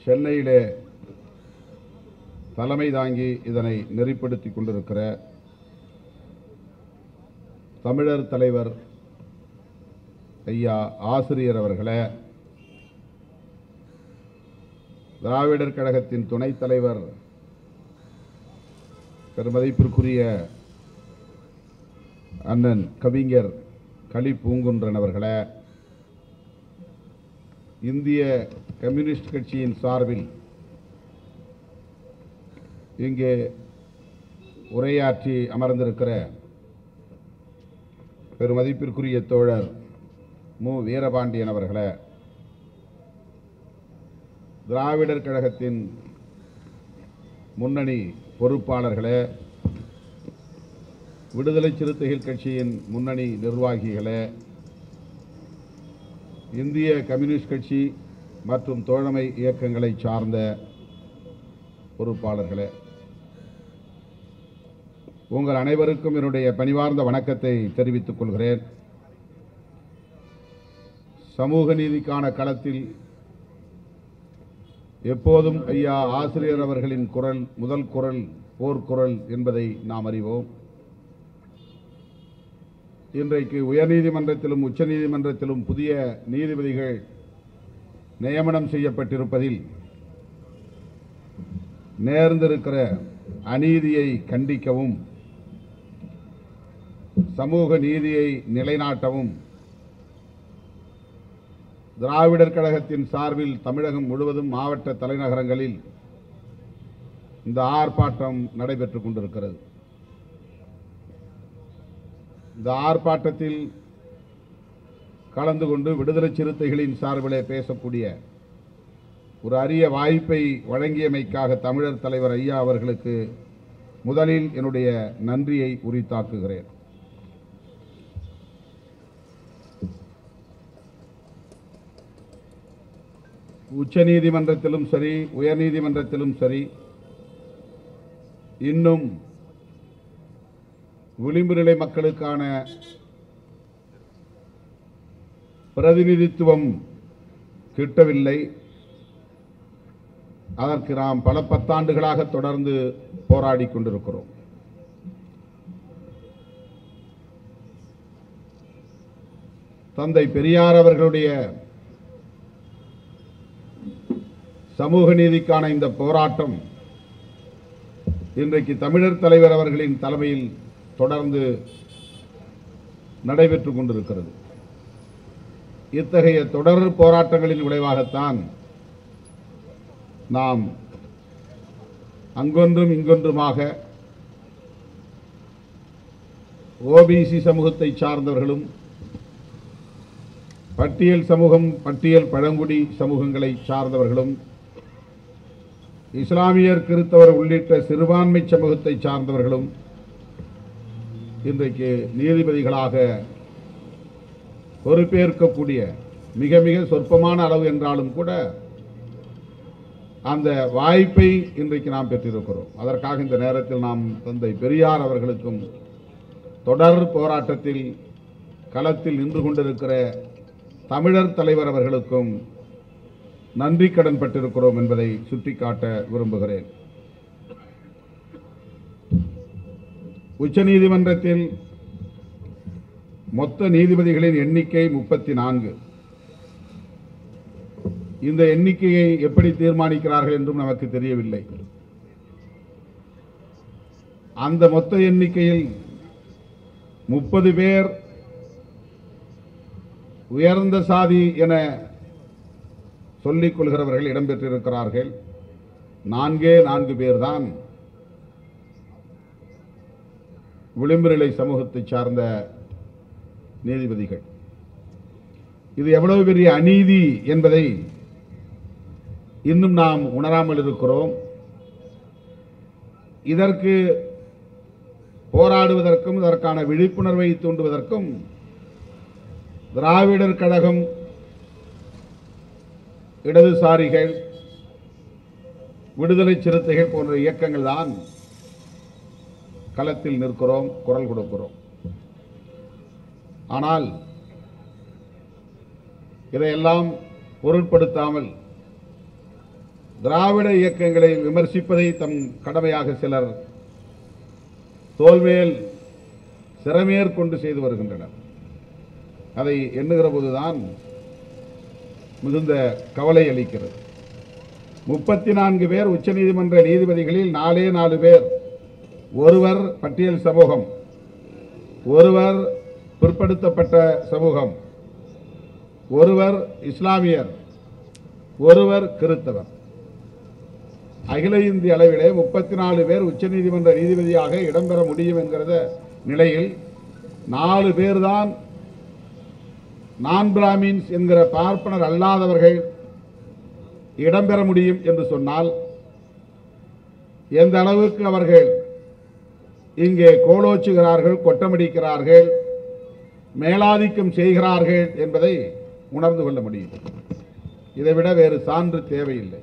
சென்னையிலே தலைமை தாங்கி இதனை நெறிப்படுத்திக் கொண்டிருக்கிற தமிழர் தலைவர் ஐயா ஆசிரியர் அவர்களே திராவிடர் கழகத்தின் துணைத் தலைவர் பெருமதிப்பிற்குரிய அண்ணன் கவிஞர் களி பூங்குன்றன் அவர்களே இந்திய கம்யூனிஸ்ட் கட்சியின் சார்பில் இங்கே உரையாற்றி அமர்ந்திருக்கிற பெருமதிப்பிற்குரிய தோழர் மு வீரபாண்டியன் அவர்களே திராவிடர் கழகத்தின் முன்னணி பொறுப்பாளர்களே விடுதலை சிறுத்தைகள் கட்சியின் முன்னணி நிர்வாகிகளே இந்திய கம்யூனிஸ்ட் கட்சி மற்றும் தோழமை இயக்கங்களை சார்ந்த பொறுப்பாளர்களே உங்கள் அனைவருக்கும் என்னுடைய பணிவார்ந்த வணக்கத்தை தெரிவித்துக் கொள்கிறேன் சமூக நீதிக்கான களத்தில் எப்போதும் ஐயா ஆசிரியர் அவர்களின் குரல் முதல் குரல் போர்க்குரல் என்பதை நாம் அறிவோம் இன்றைக்கு உயர்நீதிமன்றத்திலும் உச்சநீதிமன்றத்திலும் புதிய நீதிபதிகள் நியமனம் செய்யப்பட்டிருப்பதில் நேர்ந்திருக்கிற அநீதியை கண்டிக்கவும் சமூக நீதியை நிலைநாட்டவும் திராவிடர் கழகத்தின் சார்பில் தமிழகம் முழுவதும் மாவட்ட தலைநகரங்களில் இந்த ஆர்ப்பாட்டம் நடைபெற்றுக் கொண்டிருக்கிறது இந்த ஆர்ப்பாட்டத்தில் கலந்து கொண்டு விடுதலை சிறுத்தைகளின் சார்பிலே பேசக்கூடிய ஒரு அரிய வாய்ப்பை வழங்கியமைக்காக தமிழர் தலைவர் ஐயா அவர்களுக்கு முதலில் என்னுடைய நன்றியை உரித்தாக்குகிறேன் உச்சநீதிமன்றத்திலும் சரி உயர்நீதிமன்றத்திலும் சரி இன்னும் விளிம்பு நிலை மக்களுக்கான பிரதிநிதித்துவம் கிட்டவில்லை அதற்கு நாம் பல பத்தாண்டுகளாக தொடர்ந்து போராடி கொண்டிருக்கிறோம் தந்தை பெரியார் அவர்களுடைய சமூக நீதிக்கான இந்த போராட்டம் இன்றைக்கு தமிழர் தலைவர் அவர்களின் தலைமையில் தொடர்ந்து நடைபெற்றுக் கொண்டிருக்கிறது இத்தகைய தொடர் போராட்டங்களின் விளைவாகத்தான் நாம் அங்கொன்றும் இங்கொன்றுமாக ஓபிசி சமூகத்தை சார்ந்தவர்களும் பட்டியல் சமூகம் பட்டியல் பழங்குடி சமூகங்களை சார்ந்தவர்களும் இஸ்லாமியர் கிறித்தவர் உள்ளிட்ட சிறுபான்மை சமூகத்தை சார்ந்தவர்களும் இன்றைக்கு நீதிபதிகளாக பொறுப்பேற்கக்கூடிய மிக மிக சொற்பமான அளவு என்றாலும் கூட அந்த வாய்ப்பை இன்றைக்கு நாம் பெற்றிருக்கிறோம் அதற்காக இந்த நேரத்தில் நாம் தந்தை பெரியார் அவர்களுக்கும் தொடர் போராட்டத்தில் களத்தில் நின்று கொண்டிருக்கிற தமிழர் தலைவர் அவர்களுக்கும் நன்றி கடன் பட்டிருக்கிறோம் என்பதை சுட்டிக்காட்ட விரும்புகிறேன் உச்சநீதிமன்றத்தில் மொத்த நீதிபதிகளின் எண்ணிக்கை முப்பத்தி நான்கு இந்த எண்ணிக்கையை எப்படி தீர்மானிக்கிறார்கள் என்றும் நமக்கு தெரியவில்லை அந்த மொத்த எண்ணிக்கையில் முப்பது பேர் உயர்ந்த சாதி என சொல்லிக் கொள்கிறவர்கள் இடம்பெற்றிருக்கிறார்கள் நான்கே நான்கு பேர்தான் விளிம்பு நிலை சமூகத்தை சார்ந்த நீதிபதிகள் இது எவ்வளவு பெரிய அநீதி என்பதை இன்னும் நாம் உணராமல் இருக்கிறோம் இதற்கு போராடுவதற்கும் இதற்கான விழிப்புணர்வை தூண்டுவதற்கும் திராவிடர் கழகம் இடதுசாரிகள் விடுதலை சிறுத்தைகள் போன்ற இயக்கங்கள் தான் களத்தில் நிற்கிறோம் குரல் கொடுக்கிறோம் ஆனால் இதையெல்லாம் பொருட்படுத்தாமல் திராவிட இயக்கங்களை விமர்சிப்பதை தம் கடமையாக சிலர் தோல்மேல் சிறமேற்கொண்டு செய்து வருகின்றனர் அதை எண்ணுகிற போதுதான் மிகுந்த கவலை அளிக்கிறது முப்பத்தி நான்கு பேர் உச்சநீதிமன்ற நீதிபதிகளில் நாலே நாலு பேர் ஒருவர் பட்டியல் சமூகம் ஒருவர் பிற்படுத்தப்பட்ட சமூகம் ஒருவர் இஸ்லாமியர் ஒருவர் கிறித்தவர் அகில இந்திய அளவிலே முப்பத்தி நாலு பேர் உச்சநீதிமன்ற நீதிபதியாக இடம்பெற முடியும் என்கிறத நிலையில் நாலு பேர்தான் நான் பிராமின்ஸ் என்கிற பார்ப்பனர் அல்லாதவர்கள் இடம்பெற முடியும் என்று சொன்னால் எந்த அளவுக்கு அவர்கள் இங்கே கோலோச்சுகிறார்கள் கொட்டமடிக்கிறார்கள் மேலாதிக்கம் செய்கிறார்கள் என்பதை உணர்ந்து கொள்ள முடியும் இதைவிட வேறு சான்று தேவையில்லை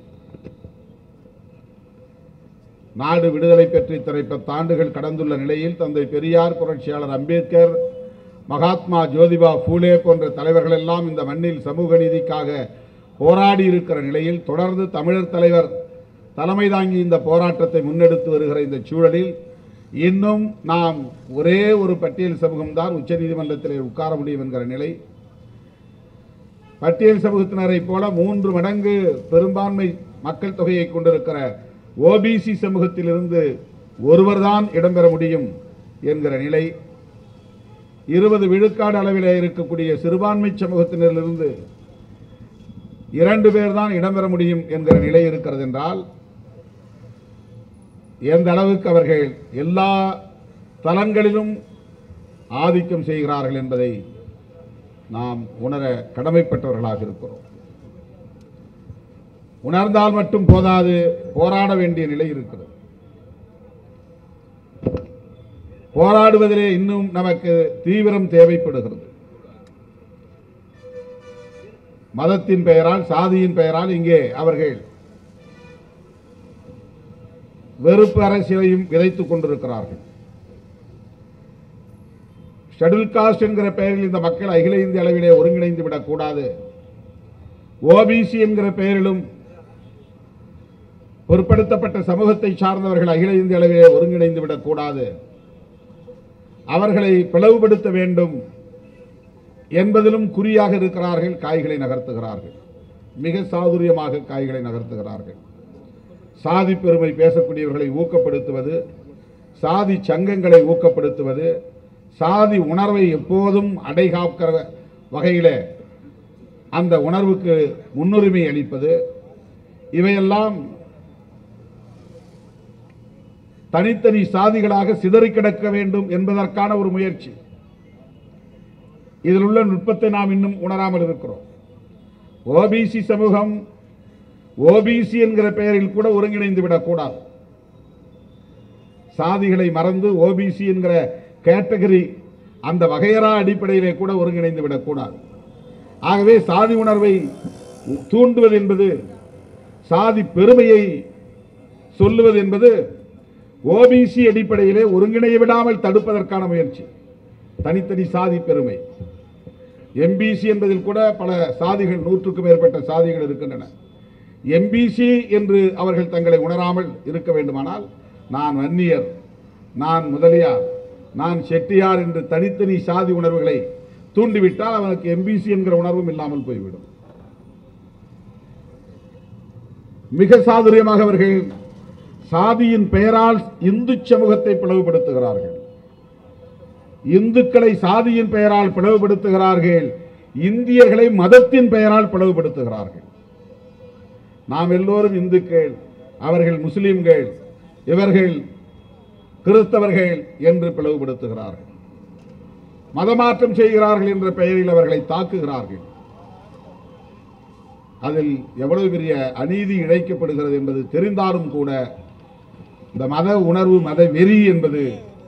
நாடு விடுதலை பெற்று இத்தனை பத்தாண்டுகள் கடந்துள்ள நிலையில் தந்தை பெரியார் புரட்சியாளர் அம்பேத்கர் மகாத்மா ஜோதிபா பூலே போன்ற தலைவர்கள் எல்லாம் இந்த மண்ணில் சமூக நீதிக்காக போராடி இருக்கிற நிலையில் தொடர்ந்து தமிழர் தலைவர் தலைமை தாங்கி இந்த போராட்டத்தை முன்னெடுத்து வருகிற இந்த சூழலில் இன்னும் நாம் ஒரே ஒரு பட்டியல் சமூகம்தான் உச்சநீதிமன்றத்திலே உட்கார முடியும் என்கிற நிலை பட்டியல் சமூகத்தினரைப் போல மூன்று மடங்கு பெரும்பான்மை மக்கள் தொகையை கொண்டிருக்கிற ஓபிசி சமூகத்திலிருந்து ஒருவர்தான் இடம்பெற முடியும் என்கிற நிலை இருபது விழுக்காடு அளவிலே இருக்கக்கூடிய சிறுபான்மை சமூகத்தினரிலிருந்து இரண்டு பேர் தான் இடம்பெற முடியும் என்கிற நிலை இருக்கிறது என்றால் எந்த அளவுக்கு அவர்கள் எல்லா தலங்களிலும் ஆதிக்கம் செய்கிறார்கள் என்பதை நாம் உணர கடமைப்பட்டவர்களாக இருக்கிறோம் உணர்ந்தால் மட்டும் போதாது போராட வேண்டிய நிலை இருக்கிறது போராடுவதிலே இன்னும் நமக்கு தீவிரம் தேவைப்படுகிறது மதத்தின் பெயரால் சாதியின் பெயரால் இங்கே அவர்கள் வெறுப்பு அரசியலையும் விதைத்துக் கொண்டிருக்கிறார்கள் ஷெட்யூல் காஸ்ட் என்கிற பெயரில் இந்த மக்கள் அகில இந்திய அளவிலே ஒருங்கிணைந்து விடக்கூடாது ஓபிசி என்கிற பெயரிலும் பொருட்படுத்தப்பட்ட சமூகத்தை சார்ந்தவர்கள் அகில இந்திய அளவிலே ஒருங்கிணைந்து விடக்கூடாது அவர்களை பிளவுபடுத்த வேண்டும் என்பதிலும் குறியாக இருக்கிறார்கள் காய்களை நகர்த்துகிறார்கள் மிக சாதுரியமாக காய்களை நகர்த்துகிறார்கள் சாதி பெருமை பேசக்கூடியவர்களை ஊக்கப்படுத்துவது சாதி சங்கங்களை ஊக்கப்படுத்துவது சாதி உணர்வை எப்போதும் அடைகாக்கிற வகையில் அந்த உணர்வுக்கு முன்னுரிமை அளிப்பது இவையெல்லாம் தனித்தனி சாதிகளாக சிதறி கிடக்க வேண்டும் என்பதற்கான ஒரு முயற்சி இதில் உள்ள நுட்பத்தை நாம் இன்னும் உணராமல் இருக்கிறோம் ஓபிசி சமூகம் ஓபிசி என்கிற பெயரில் கூட ஒருங்கிணைந்து விடக்கூடாது சாதிகளை மறந்து ஓபிசி என்கிற கேட்டகரி அந்த வகையறா அடிப்படையிலே கூட ஒருங்கிணைந்து விடக்கூடாது ஆகவே சாதி உணர்வை தூண்டுவது என்பது சாதி பெருமையை சொல்லுவது என்பது ஓபிசி அடிப்படையிலே ஒருங்கிணைய விடாமல் தடுப்பதற்கான முயற்சி தனித்தனி சாதி பெருமை எம்பிசி என்பதில் கூட பல சாதிகள் நூற்றுக்கும் மேற்பட்ட சாதிகள் இருக்கின்றன எம்பிசி என்று அவர்கள் தங்களை உணராமல் இருக்க வேண்டுமானால் நான் வன்னியர் நான் முதலியார் நான் செட்டியார் என்று தனித்தனி சாதி உணர்வுகளை தூண்டிவிட்டால் அவனுக்கு எம்பிசி என்கிற உணர்வும் இல்லாமல் போய்விடும் மிக சாதுரியமாக அவர்கள் சாதியின் பெயரால் இந்து சமூகத்தை பிளவுபடுத்துகிறார்கள் இந்துக்களை சாதியின் பெயரால் பிளவுபடுத்துகிறார்கள் இந்தியர்களை மதத்தின் பெயரால் பிளவுபடுத்துகிறார்கள் நாம் எல்லோரும் இந்துக்கள் அவர்கள் முஸ்லிம்கள் இவர்கள் கிறிஸ்தவர்கள் என்று பிளவுபடுத்துகிறார்கள் மதமாற்றம் செய்கிறார்கள் என்ற பெயரில் அவர்களை தாக்குகிறார்கள் அதில் எவ்வளவு பெரிய அநீதி இழைக்கப்படுகிறது என்பது தெரிந்தாலும் கூட இந்த மத உணர்வு மத வெறி என்பது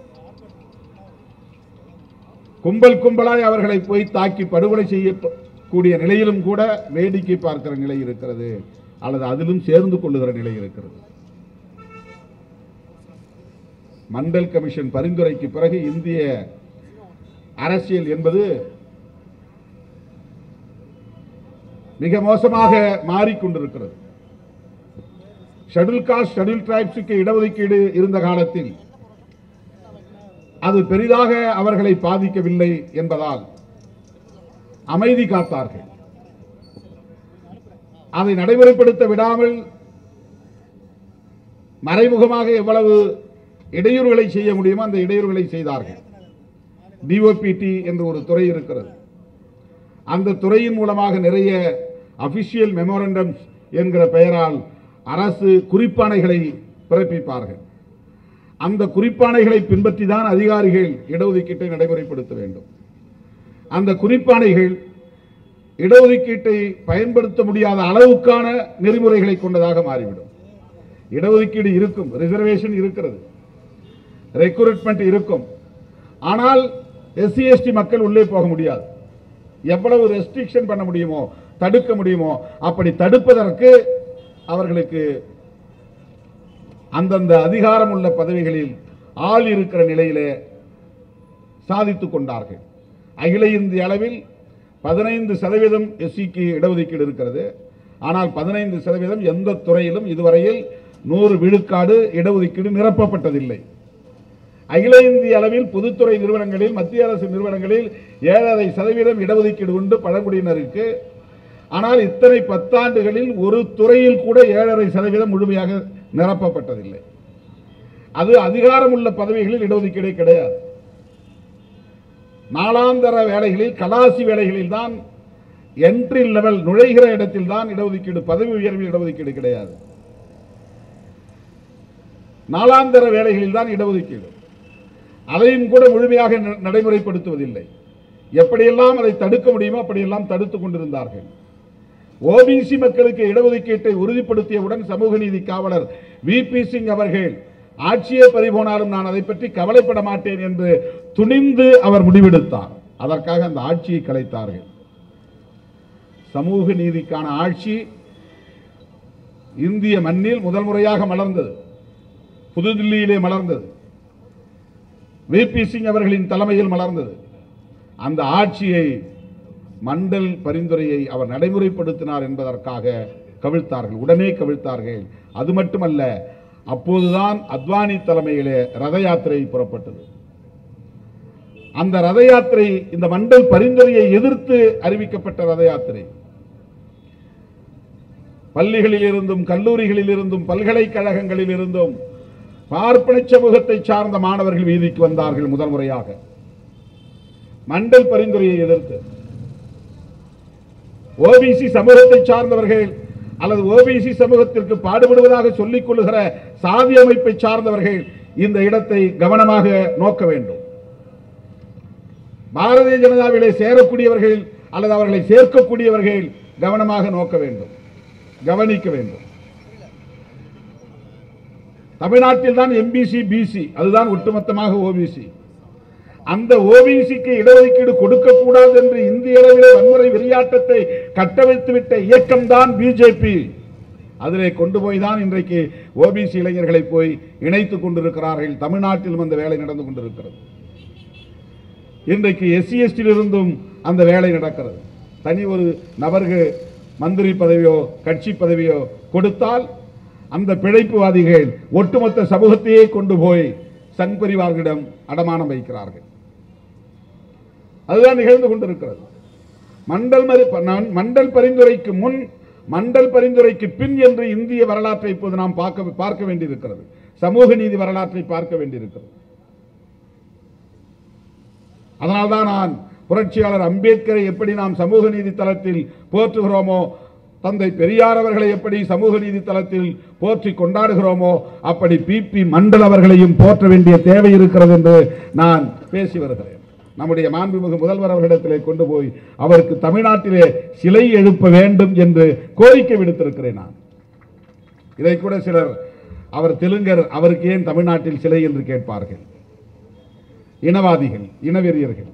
கும்பல் கும்பலாய் அவர்களை போய் தாக்கி படுகொலை செய்யக்கூடிய நிலையிலும் கூட வேடிக்கை பார்க்கிற நிலை இருக்கிறது அல்லது அதிலும் சேர்ந்து கொள்ளுகிற நிலை இருக்கிறது மண்டல் கமிஷன் பரிந்துரைக்கு பிறகு இந்திய அரசியல் என்பது மிக மோசமாக மாறிக்கொண்டிருக்கிறது ஷெட்யூல் காஸ்ட் ஷெட்யூல் டிரைப்ஸுக்கு இடஒதுக்கீடு இருந்த காலத்தில் அது பெரிதாக அவர்களை பாதிக்கவில்லை என்பதால் அமைதி காத்தார்கள் அதை நடைமுறைப்படுத்த விடாமல் மறைமுகமாக எவ்வளவு இடையூறுகளை செய்ய முடியுமோ அந்த இடையூறுகளை செய்தார்கள் டிஓபிடி என்று ஒரு துறை இருக்கிறது அந்த துறையின் மூலமாக நிறைய அபிஷியல் மெமோரண்டம்ஸ் என்கிற பெயரால் அரசு குறிப்பாணைகளை பிறப்பிப்பார்கள் அந்த குறிப்பாணைகளை பின்பற்றி தான் அதிகாரிகள் இடஒதுக்கீட்டை நடைமுறைப்படுத்த வேண்டும் அந்த குறிப்பாணைகள் இடஒதுக்கீட்டை பயன்படுத்த முடியாத அளவுக்கான நெறிமுறைகளை கொண்டதாக மாறிவிடும் இடஒதுக்கீடு இருக்கும் ரிசர்வேஷன் இருக்கிறது ரெக்ரூட்மெண்ட் இருக்கும் ஆனால் எஸ்சி எஸ்டி மக்கள் உள்ளே போக முடியாது எவ்வளவு ரெஸ்ட்ரிக்ஷன் பண்ண முடியுமோ தடுக்க முடியுமோ அப்படி தடுப்பதற்கு அவர்களுக்கு அந்தந்த அதிகாரம் உள்ள பதவிகளில் ஆள் இருக்கிற நிலையிலே சாதித்துக் கொண்டார்கள் அகில இந்திய அளவில் பதினைந்து சதவீதம் எஸ்சிக்கு இடஒதுக்கீடு இருக்கிறது ஆனால் பதினைந்து சதவீதம் எந்த துறையிலும் இதுவரையில் நூறு விழுக்காடு இடஒதுக்கீடு நிரப்பப்பட்டதில்லை அகில இந்திய அளவில் பொதுத்துறை நிறுவனங்களில் மத்திய அரசு நிறுவனங்களில் ஏழரை சதவீதம் இடஒதுக்கீடு உண்டு பழங்குடியினருக்கு ஆனால் இத்தனை பத்தாண்டுகளில் ஒரு துறையில் கூட ஏழரை சதவீதம் முழுமையாக நிரப்பப்பட்டதில்லை அது அதிகாரம் உள்ள பதவிகளில் இடஒதுக்கீடே கிடையாது நாளாந்தர வேலைகளில் கலாசி வேலைகளில் தான் என்ட்ரி லெவல் நுழைகிற இடத்தில் தான் இடஒதுக்கீடு பதவி உயர்வில் இடஒதுக்கீடு கிடையாது நாளாந்தர வேலைகளில் தான் இடஒதுக்கீடு அதையும் கூட முழுமையாக ந- நடைமுறைப்படுத்துவதில்லை எப்படியெல்லாம் அதை தடுக்க முடியுமோ அப்படியெல்லாம் தடுத்துக் கொண்டிருந்தார்கள் ஓபிசி மக்களுக்கு இடஒதுக்கீட்டை உறுதிப்படுத்தியவுடன் சமூக நீதி காவலர் வி பி சிங் அவர்கள் ஆட்சியே பறிபோனாலும் நான் அதை பற்றி கவலைப்பட மாட்டேன் என்று துணிந்து அவர் முடிவெடுத்தார் அதற்காக அந்த ஆட்சியை கலைத்தார்கள் சமூக நீதிக்கான ஆட்சி இந்திய மண்ணில் முதல் முறையாக மலர்ந்தது புதுதில்லியிலே மலர்ந்தது வி பி சிங் அவர்களின் தலைமையில் மலர்ந்தது அந்த ஆட்சியை மண்டல் பரிந்துரையை அவர் நடைமுறைப்படுத்தினார் என்பதற்காக கவிழ்த்தார்கள் உடனே கவிழ்த்தார்கள் அது மட்டுமல்ல அப்போதுதான் அத்வானி தலைமையிலே ரத யாத்திரை புறப்பட்டது அந்த ரத யாத்திரை இந்த மண்டல் பரிந்துரையை எதிர்த்து அறிவிக்கப்பட்ட ரத யாத்திரை பள்ளிகளில் இருந்தும் கல்லூரிகளில் இருந்தும் பல்கலைக்கழகங்களில் இருந்தும் பார்ப்பன சமூகத்தை சார்ந்த மாணவர்கள் வீதிக்கு வந்தார்கள் முதல் முறையாக மண்டல் பரிந்துரையை எதிர்த்து ஓபிசி சமூகத்தை சார்ந்தவர்கள் அல்லது ஓபிசி சமூகத்திற்கு பாடுபடுவதாக சொல்லிக் கொள்ளுகிற சாதி அமைப்பை சார்ந்தவர்கள் இந்த இடத்தை கவனமாக நோக்க வேண்டும் பாரதிய ஜனதாவிலே சேரக்கூடியவர்கள் அல்லது அவர்களை சேர்க்கக்கூடியவர்கள் கவனமாக நோக்க வேண்டும் கவனிக்க வேண்டும் தமிழ்நாட்டில் தான் எம்பிசி பிசி அதுதான் ஒட்டுமொத்தமாக ஓபிசி அந்த ஓபிசிக்கு இடஒதுக்கீடு கொடுக்கக்கூடாது என்று இந்திய அளவிலே வன்முறை வெறியாட்டத்தை கட்டவிழ்த்துவிட்ட இயக்கம் தான் பிஜேபி அதிலே கொண்டு போய் தான் இன்றைக்கு ஓபிசி இளைஞர்களை போய் இணைத்துக் கொண்டிருக்கிறார்கள் தமிழ்நாட்டிலும் அந்த வேலை நடந்து கொண்டிருக்கிறது இன்றைக்கு எஸ்சி எஸ்டியிலிருந்தும் அந்த வேலை நடக்கிறது தனி ஒரு நபருக்கு மந்திரி பதவியோ கட்சி பதவியோ கொடுத்தால் அந்த பிழைப்புவாதிகள் ஒட்டுமொத்த சமூகத்தையே கொண்டு போய் சங் பரிவார்களிடம் அடமானம் வைக்கிறார்கள் அதுதான் நிகழ்ந்து கொண்டிருக்கிறது மண்டல் மறு- ப- மண்டல் பரிந்துரைக்கு முன் மண்டல் பரிந்துரைக்கு பின் என்று இந்திய வரலாற்றை இப்போது நாம் பார்க்க பார்க்க வேண்டியிருக்கிறது சமூக நீதி வரலாற்றை பார்க்க வேண்டியிருக்கிறது அதனால்தான் நான் புரட்சியாளர் அம்பேத்கரை எப்படி நாம் சமூக நீதி தளத்தில் போற்றுகிறோமோ தந்தை பெரியார் அவர்களை எப்படி சமூக நீதி தளத்தில் போற்றி கொண்டாடுகிறோமோ அப்படி பிபி மண்டல் அவர்களையும் போற்ற வேண்டிய தேவை இருக்கிறது என்று நான் பேசி வருகிறேன் நம்முடைய மாண்புமிகு முதல்வர் அவர்களிடத்திலே கொண்டு போய் அவருக்கு தமிழ்நாட்டிலே சிலை எழுப்ப வேண்டும் என்று கோரிக்கை விடுத்திருக்கிறேன் நான் இதை கூட சிலர் அவர் தெலுங்கர் அவருக்கு ஏன் தமிழ்நாட்டில் சிலை என்று கேட்பார்கள் இனவாதிகள் இனவெறியர்கள்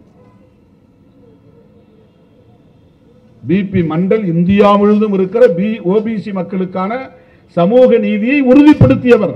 பிபி மண்டல் இந்தியா முழுவதும் இருக்கிற பி ஓபிசி மக்களுக்கான சமூக நீதியை உறுதிப்படுத்தியவர்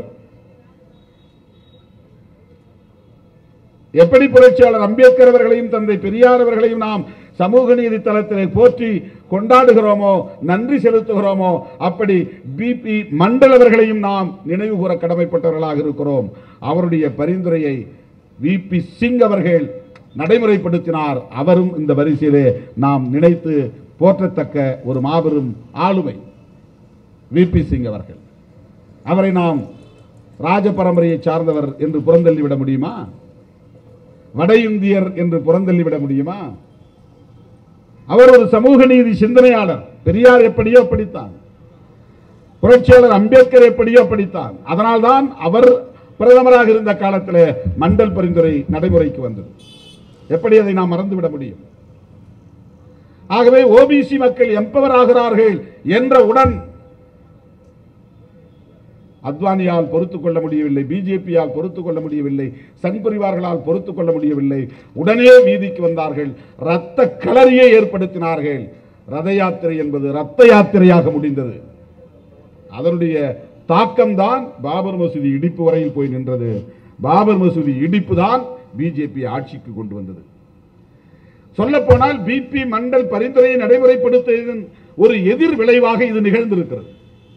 எப்படி புரட்சியாளர் அம்பேத்கர் அவர்களையும் தந்தை பெரியார் அவர்களையும் நாம் சமூக நீதி தளத்திலே போற்றி கொண்டாடுகிறோமோ நன்றி செலுத்துகிறோமோ அப்படி பிபி மண்டல் அவர்களையும் நாம் நினைவு கூற கடமைப்பட்டவர்களாக இருக்கிறோம் அவருடைய பரிந்துரையை விபி சிங் அவர்கள் நடைமுறைப்படுத்தினார் அவரும் இந்த வரிசையிலே நாம் நினைத்து போற்றத்தக்க ஒரு மாபெரும் ஆளுமை விபி சிங் அவர்கள் அவரை நாம் ராஜ பரம்பரையை சார்ந்தவர் என்று புறந்தள்ளிவிட முடியுமா வட இந்தியர் என்று புறந்தள்ளிவிட முடியுமா அவர் ஒரு சமூக நீதி சிந்தனையாளர் பெரியார் எப்படியோ அப்படித்தான் புரட்சியாளர் அம்பேத்கர் எப்படியோ அப்படித்தான் அதனால்தான் அவர் பிரதமராக இருந்த காலத்தில் மண்டல் பரிந்துரை நடைமுறைக்கு வந்தது எப்படி அதை நாம் மறந்துவிட முடியும் ஆகவே ஓபிசி மக்கள் எம்பவர் ஆகிறார்கள் என்ற உடன் அத்வானியால் பொறுத்துக் கொள்ள முடியவில்லை பிஜேபியால் பொறுத்துக் கொள்ள முடியவில்லை சங் பரிவார்களால் பொறுத்துக் கொள்ள முடியவில்லை உடனே வீதிக்கு வந்தார்கள் ரத்த களரியை ஏற்படுத்தினார்கள் ரத யாத்திரை என்பது ரத்த யாத்திரையாக முடிந்தது அதனுடைய தாக்கம்தான் பாபர் மசூதி இடிப்பு வரையில் போய் நின்றது பாபர் மசூதி இடிப்பு தான் பிஜேபி ஆட்சிக்கு கொண்டு வந்தது சொல்லப்போனால் பிபி மண்டல் பரிந்துரையை நடைமுறைப்படுத்தியதன் ஒரு எதிர் விளைவாக இது நிகழ்ந்திருக்கிறது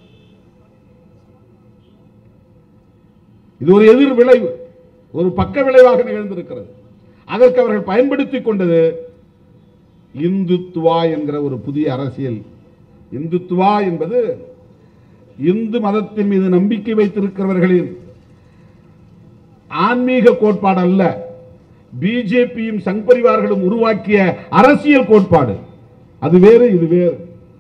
இது ஒரு எதிர் விளைவு ஒரு பக்க விளைவாக நிகழ்ந்திருக்கிறது அதற்கு அவர்கள் பயன்படுத்திக் கொண்டது இந்துத்துவா என்கிற ஒரு புதிய அரசியல் இந்துத்துவா என்பது இந்து மதத்தின் மீது நம்பிக்கை வைத்திருக்கிறவர்களின் ஆன்மீக கோட்பாடு அல்ல பிஜேபியும் சங் பரிவார்களும் உருவாக்கிய அரசியல் கோட்பாடு அது வேறு இது வேறு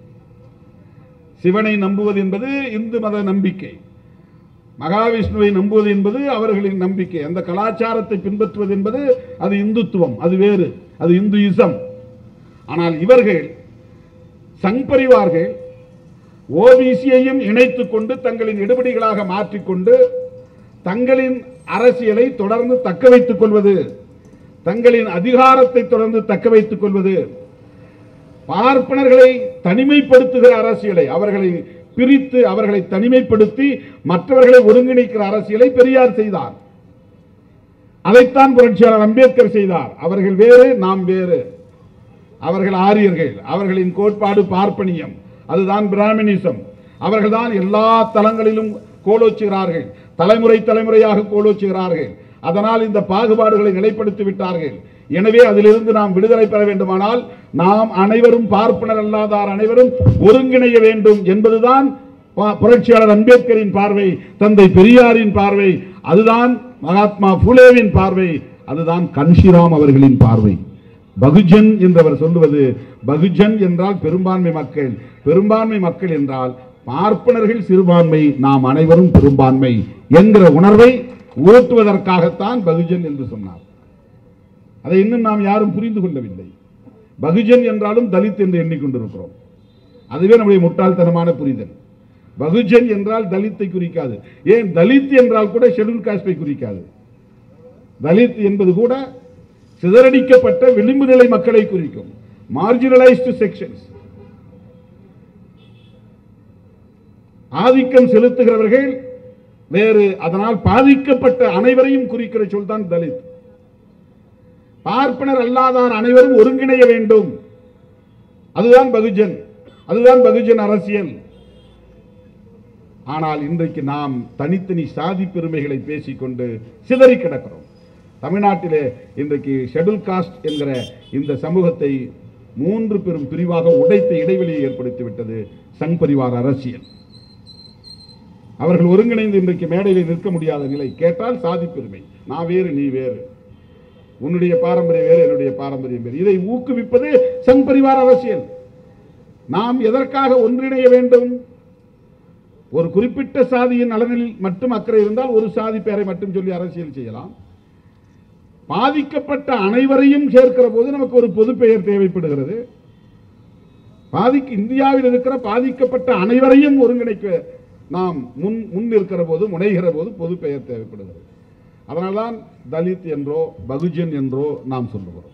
சிவனை நம்புவது என்பது இந்து மத நம்பிக்கை மகாவிஷ்ணுவை நம்புவது என்பது அவர்களின் நம்பிக்கை அந்த கலாச்சாரத்தை பின்பற்றுவது என்பது அது இந்துத்துவம் அது வேறு அது இந்துயிசம் ஆனால் இவர்கள் சங் பரிவார்கள் ஓபிசியையும் இணைத்துக் கொண்டு தங்களின் எடுபடிகளாக மாற்றிக்கொண்டு தங்களின் அரசியலை தொடர்ந்து தக்க வைத்துக் கொள்வது தங்களின் அதிகாரத்தை தொடர்ந்து தக்க வைத்துக் கொள்வது பார்ப்பனர்களை தனிமைப்படுத்துகிற அரசியலை அவர்களை பிரித்து அவர்களை தனிமைப்படுத்தி மற்றவர்களை ஒருங்கிணைக்கிற அரசியலை பெரியார் செய்தார் அதைத்தான் புரட்சியாளர் அம்பேத்கர் செய்தார் அவர்கள் வேறு நாம் வேறு அவர்கள் ஆரியர்கள் அவர்களின் கோட்பாடு பார்ப்பனியம் அதுதான் பிராமணிசம் அவர்கள்தான் எல்லா தளங்களிலும் கோலோச்சுகிறார்கள் தலைமுறை தலைமுறையாக கோலோச்சுகிறார்கள் அதனால் இந்த பாகுபாடுகளை நிலைப்படுத்தி விட்டார்கள் எனவே அதிலிருந்து நாம் விடுதலை பெற வேண்டுமானால் நாம் அனைவரும் பார்ப்பனர் அல்லாதார் அனைவரும் ஒருங்கிணைய வேண்டும் என்பதுதான் பா- புரட்சியாளர் அம்பேத்கரின் பார்வை தந்தை பெரியாரின் பார்வை அதுதான் மகாத்மா புலேவின் பார்வை அதுதான் கன்ஷிராம் அவர்களின் பார்வை பகுஜன் என்றவர் சொல்லுவது பகுஜன் என்றால் பெரும்பான்மை மக்கள் பெரும்பான்மை மக்கள் என்றால் பார்ப்பனர்கள் சிறுபான்மை நாம் அனைவரும் பெரும்பான்மை என்கிற உணர்வை ஊட்டுவதற்காகத்தான் பகுஜன் என்று சொன்னார் அதை இன்னும் நாம் யாரும் புரிந்து கொள்ளவில்லை பகுஜன் என்றாலும் தலித் என்று எண்ணிக்கொண்டிருக்கிறோம் அதுவே நம்முடைய முட்டாள்தனமான புரிதல் பகுஜன் என்றால் தலித்தை குறிக்காது ஏன் தலித் என்றால் கூட ஷெட்யூல் காஸ்டை குறிக்காது தலித் என்பது கூட சிதறடிக்கப்பட்ட விளிம்பு நிலை மக்களை குறிக்கும் மார்ஜினலைஸ்டு செக்ஷன்ஸ் ஆதிக்கம் செலுத்துகிறவர்கள் வேறு அதனால் பாதிக்கப்பட்ட அனைவரையும் குறிக்கிற சொல் தான் தலித் பார்ப்பனர் அல்லாதார் அனைவரும் ஒருங்கிணைய வேண்டும் அதுதான் பகுஜன் அதுதான் பகுஜன் அரசியல் ஆனால் இன்றைக்கு நாம் தனித்தனி சாதி பெருமைகளை பேசிக்கொண்டு சிதறி கிடக்கிறோம் தமிழ்நாட்டிலே இன்றைக்கு ஷெட்யூல் காஸ்ட் என்கிற இந்த சமூகத்தை மூன்று பெரும் பிரிவாக உடைத்த இடைவெளியை ஏற்படுத்திவிட்டது சங் பரிவார அரசியல் அவர்கள் ஒருங்கிணைந்து இன்றைக்கு மேடையில் நிற்க முடியாத நிலை கேட்டால் சாதி பெருமை நான் வேறு நீ வேறு உன்னுடைய பாரம்பரியம் வேறு என்னுடைய பாரம்பரியம் வேறு இதை ஊக்குவிப்பது சங் பரிவார அரசியல் நாம் எதற்காக ஒன்றிணைய வேண்டும் ஒரு குறிப்பிட்ட சாதியின் நலனில் மட்டும் அக்கறை இருந்தால் ஒரு சாதி பேரை மட்டும் சொல்லி அரசியல் செய்யலாம் பாதிக்கப்பட்ட அனைவரையும் சேர்க்கிற போது நமக்கு ஒரு பொது பெயர் தேவைப்படுகிறது பாதிக்க இந்தியாவில் இருக்கிற பாதிக்கப்பட்ட அனைவரையும் ஒருங்கிணைக்க நாம் முன் முன் இருக்கிற போது முனைகிற போது பொது பெயர் தேவைப்படுகிறது அதனால்தான் தலித் என்றோ பகுஜன் என்றோ நாம் சொல்லுகிறோம்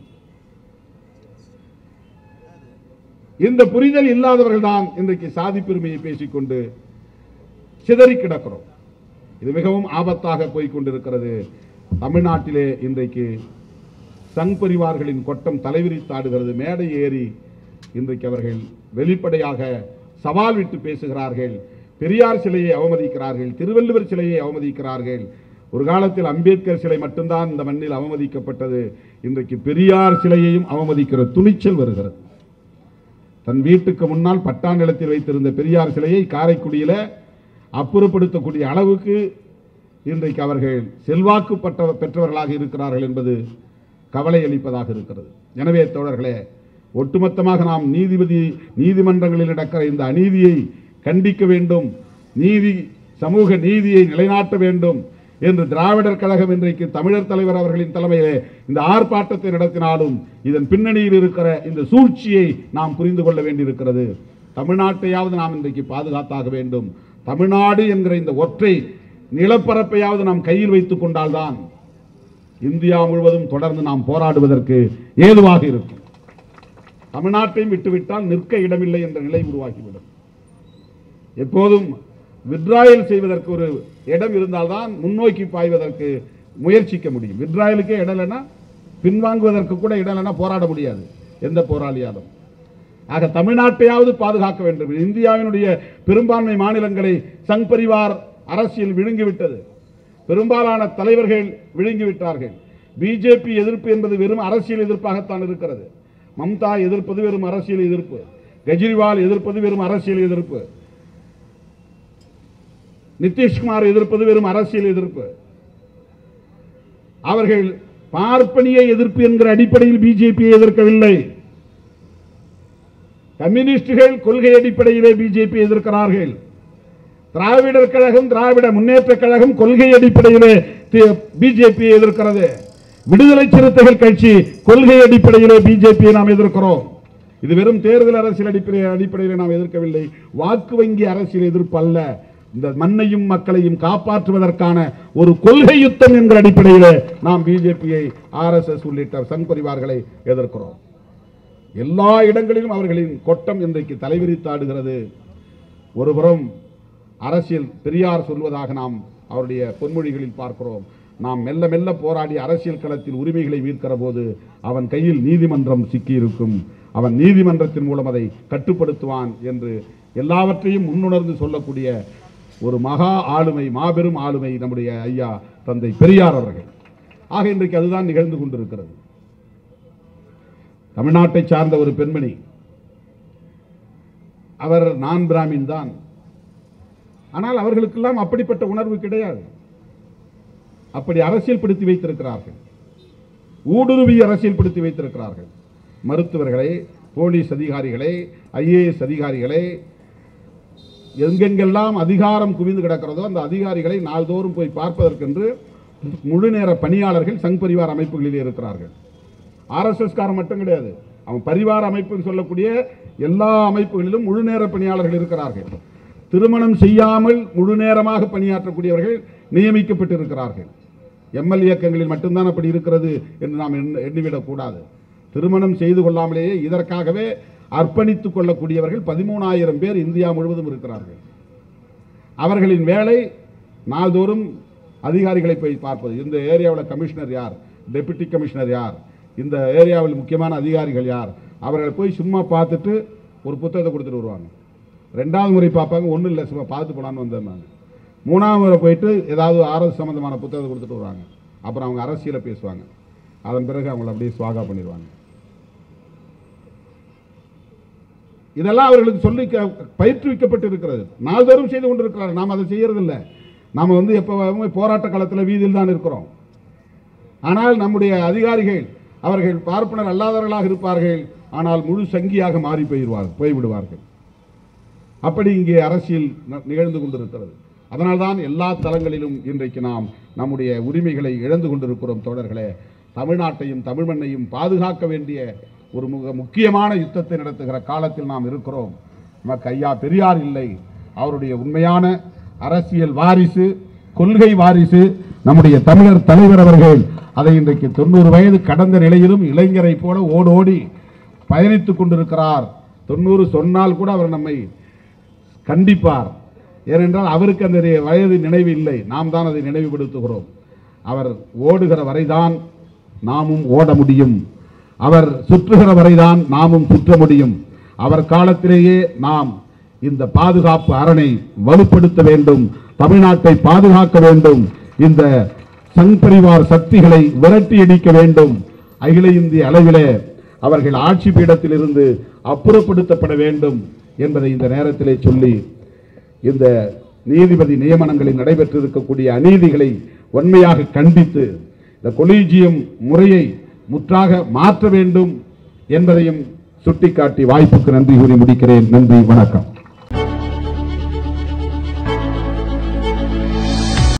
இந்த புரிதல் இல்லாதவர்கள் தான் இன்றைக்கு சாதி பெருமையை பேசிக்கொண்டு சிதறி கிடக்கிறோம் இது மிகவும் ஆபத்தாக போய்க் கொண்டிருக்கிறது தமிழ்நாட்டிலே இன்றைக்கு சங் பரிவார்களின் கொட்டம் தலைவிரித்தாடுகிறது மேடை ஏறி இன்றைக்கு அவர்கள் வெளிப்படையாக சவால் விட்டு பேசுகிறார்கள் பெரியார் சிலையை அவமதிக்கிறார்கள் திருவள்ளுவர் சிலையை அவமதிக்கிறார்கள் ஒரு காலத்தில் அம்பேத்கர் சிலை மட்டும்தான் இந்த மண்ணில் அவமதிக்கப்பட்டது இன்றைக்கு பெரியார் சிலையையும் அவமதிக்கிற துணிச்சல் வருகிறது தன் வீட்டுக்கு முன்னால் பட்டா நிலத்தில் வைத்திருந்த பெரியார் சிலையை காரைக்குடியில அப்புறப்படுத்தக்கூடிய அளவுக்கு இன்றைக்கு அவர்கள் செல்வாக்கு பட்ட பெற்றவர்களாக இருக்கிறார்கள் என்பது கவலை அளிப்பதாக இருக்கிறது எனவே தோழர்களே ஒட்டுமொத்தமாக நாம் நீதிபதி நீதிமன்றங்களில் நடக்கிற இந்த அநீதியை கண்டிக்க வேண்டும் நீதி சமூக நீதியை நிலைநாட்ட வேண்டும் என்று திராவிடர் கழகம் இன்றைக்கு தமிழர் தலைவர் அவர்களின் தலைமையிலே இந்த ஆர்ப்பாட்டத்தை நடத்தினாலும் இதன் பின்னணியில் இருக்கிற இந்த சூழ்ச்சியை நாம் புரிந்து கொள்ள வேண்டியிருக்கிறது தமிழ்நாட்டையாவது நாம் இன்றைக்கு பாதுகாத்தாக வேண்டும் தமிழ்நாடு என்கிற இந்த ஒற்றை நிலப்பரப்பையாவது நாம் கையில் வைத்துக் கொண்டால்தான் இந்தியா முழுவதும் தொடர்ந்து நாம் போராடுவதற்கு ஏதுவாக இருக்கும் தமிழ்நாட்டையும் விட்டுவிட்டால் நிற்க இடமில்லை என்ற நிலை உருவாகிவிடும் எப்போதும் வித்ராயல் செய்வதற்கு ஒரு இடம் இருந்தால்தான் முன்னோக்கி பாய்வதற்கு முயற்சிக்க முடியும் வித்ராயலுக்கே இடம் இல்லைன்னா பின்வாங்குவதற்கு கூட இடம் இல்லைன்னா போராட முடியாது எந்த போராளியாலும் ஆக தமிழ்நாட்டையாவது பாதுகாக்க வேண்டும் இந்தியாவினுடைய பெரும்பான்மை மாநிலங்களை சங் பரிவார் அரசியல் விழுங்கிவிட்டது பெரும்பாலான தலைவர்கள் விழுங்கிவிட்டார்கள் பிஜேபி எதிர்ப்பு என்பது வெறும் அரசியல் எதிர்ப்பாகத்தான் இருக்கிறது மம்தா எதிர்ப்பது வெறும் அரசியல் எதிர்ப்பு கெஜ்ரிவால் எதிர்ப்பது வெறும் அரசியல் எதிர்ப்பு நிதிஷ்குமார் எதிர்ப்பது வெறும் அரசியல் எதிர்ப்பு அவர்கள் பார்ப்பனிய எதிர்ப்பு என்கிற அடிப்படையில் பிஜேபியை எதிர்க்கவில்லை கம்யூனிஸ்டுகள் கொள்கை அடிப்படையிலே பிஜேபி எதிர்க்கிறார்கள் திராவிடர் கழகம் திராவிட முன்னேற்ற கழகம் கொள்கை அடிப்படையிலே பிஜேபியை எதிர்க்கிறது விடுதலை சிறுத்தைகள் கட்சி கொள்கை அடிப்படையிலே பிஜேபியை நாம் எதிர்க்கிறோம் இது வெறும் தேர்தல் அரசியல் அடிப்படை அடிப்படையில் நாம் எதிர்க்கவில்லை வாக்கு வங்கி அரசியல் எதிர்ப்பு அல்ல இந்த மண்ணையும் மக்களையும் காப்பாற்றுவதற்கான ஒரு கொள்கை யுத்தம் என்கிற அடிப்படையில் நாம் பிஜேபியை ஆர்எஸ்எஸ் உள்ளிட்ட சங் பரிவார்களை எதிர்க்கிறோம் எல்லா இடங்களிலும் அவர்களின் கொட்டம் இன்றைக்கு தலைவிரித்தாடுகிறது ஒருபுறம் அரசியல் பெரியார் சொல்வதாக நாம் அவருடைய பொன்மொழிகளில் பார்க்கிறோம் நாம் மெல்ல மெல்ல போராடி அரசியல் களத்தில் உரிமைகளை மீட்கிற போது அவன் கையில் நீதிமன்றம் சிக்கியிருக்கும் அவன் நீதிமன்றத்தின் மூலம் அதை கட்டுப்படுத்துவான் என்று எல்லாவற்றையும் முன்னுணர்ந்து சொல்லக்கூடிய ஒரு மகா ஆளுமை மாபெரும் ஆளுமை நம்முடைய ஐயா தந்தை பெரியார் அவர்கள் ஆக இன்றைக்கு அதுதான் நிகழ்ந்து கொண்டிருக்கிறது தமிழ்நாட்டை சார்ந்த ஒரு பெண்மணி அவர் நான் பிராமின் தான் ஆனால் அவர்களுக்கெல்லாம் அப்படிப்பட்ட உணர்வு கிடையாது அப்படி அரசியல் படுத்தி வைத்திருக்கிறார்கள் ஊடுருவி அரசியல் படுத்தி வைத்திருக்கிறார்கள் மருத்துவர்களை போலீஸ் அதிகாரிகளை ஐஏஎஸ் அதிகாரிகளை எங்கெங்கெல்லாம் அதிகாரம் குவிந்து கிடக்கிறதோ அந்த அதிகாரிகளை நாள்தோறும் போய் பார்ப்பதற்கென்று முழு நேர பணியாளர்கள் சங் பரிவார் அமைப்புகளில் இருக்கிறார்கள் ஆர்எஸ்எஸ் காரன் மட்டும் கிடையாது அவன் பரிவார அமைப்புன்னு சொல்லக்கூடிய எல்லா அமைப்புகளிலும் முழு நேர பணியாளர்கள் இருக்கிறார்கள் திருமணம் செய்யாமல் முழு நேரமாக பணியாற்றக்கூடியவர்கள் நியமிக்கப்பட்டிருக்கிறார்கள் எம்எல் இயக்கங்களில் மட்டும்தான் அப்படி இருக்கிறது என்று நாம் எண்ண- எண்ணிவிடக் கூடாது திருமணம் செய்து கொள்ளாமலேயே இதற்காகவே அர்ப்பணித்துக் கொள்ளக்கூடியவர்கள் பதிமூணாயிரம் பேர் இந்தியா முழுவதும் இருக்கிறார்கள் அவர்களின் வேலை நாள்தோறும் அதிகாரிகளை போய் பார்ப்பது இந்த ஏரியாவில் கமிஷனர் யார் டெபுட்டி கமிஷனர் யார் இந்த ஏரியாவில் முக்கியமான அதிகாரிகள் யார் அவர்களை போய் சும்மா பார்த்துட்டு ஒரு புத்தகத்தை கொடுத்துட்டு வருவாங்க ரெண்டாவது முறை பார்ப்பாங்க ஒன்றும் இல்லை சும்மா பார்த்துட்டு போலான்னு வந்தேன் நான் மூணாவது முறை போயிட்டு ஏதாவது ஆர்எஸ் சம்மந்தமான புத்தகத்தை கொடுத்துட்டு வருவாங்க அப்புறம் அவங்க அரசியலை பேசுவாங்க அதன் பிறகு அவங்கள அப்படியே சுவாகா பண்ணிடுவாங்க இதெல்லாம் அவர்களுக்கு சொல்லி க- பயிற்றுவிக்கப்பட்டு இருக்கிறது நாள்தோறும் செய்து கொண்டிருக்கிறார்கள் நாம் அதை செய்யறதில்ல நாம் வந்து எப்போ போராட்ட காலத்தில் வீதியில் தான் இருக்கிறோம் ஆனால் நம்முடைய அதிகாரிகள் அவர்கள் பார்ப்பனர் அல்லாதவர்களாக இருப்பார்கள் ஆனால் முழு சங்கியாக மாறி போயிடுவார்கள் போய்விடுவார்கள் அப்படி இங்கே அரசியல் ந- நிகழ்ந்து கொண்டிருக்கிறது அதனால்தான் எல்லா தளங்களிலும் இன்றைக்கு நாம் நம்முடைய உரிமைகளை இழந்து கொண்டிருக்கிறோம் தோழர்களே தமிழ்நாட்டையும் தமிழ் மண்ணையும் பாதுகாக்க வேண்டிய ஒரு மிக முக்கியமான யுத்தத்தை நடத்துகிற காலத்தில் நாம் இருக்கிறோம் நமக்கு ஐயா பெரியார் இல்லை அவருடைய உண்மையான அரசியல் வாரிசு கொள்கை வாரிசு நம்முடைய தமிழர் தலைவர் அவர்கள் அதை இன்றைக்கு தொண்ணூறு வயது கடந்த நிலையிலும் இளைஞரை போல ஓடோடி பயணித்துக் கொண்டிருக்கிறார் தொண்ணூறு சொன்னால் கூட அவர் நம்மை கண்டிப்பார் ஏனென்றால் அவருக்கு அந்த வயது நினைவு இல்லை நாம் தான் அதை நினைவுபடுத்துகிறோம் அவர் ஓடுகிற வரைதான் நாமும் ஓட முடியும் அவர் சுற்றுகிற வரைதான் நாமும் சுற்ற முடியும் அவர் காலத்திலேயே நாம் இந்த பாதுகாப்பு அரணை வலுப்படுத்த வேண்டும் தமிழ்நாட்டை பாதுகாக்க வேண்டும் இந்த சங் பரிவார் சக்திகளை விரட்டி அடிக்க வேண்டும் அகில இந்திய அளவிலே அவர்கள் ஆட்சி பீடத்திலிருந்து அப்புறப்படுத்தப்பட வேண்டும் என்பதை இந்த நேரத்திலே சொல்லி இந்த நீதிபதி நியமனங்களில் நடைபெற்றிருக்கக்கூடிய அநீதிகளை வன்மையாக கண்டித்து இந்த கொலீஜியம் முறையை முற்றாக மாற்ற வேண்டும் என்பதையும் சுட்டிக்காட்டி வாய்ப்புக்கு நன்றி கூறி முடிக்கிறேன் நன்றி வணக்கம்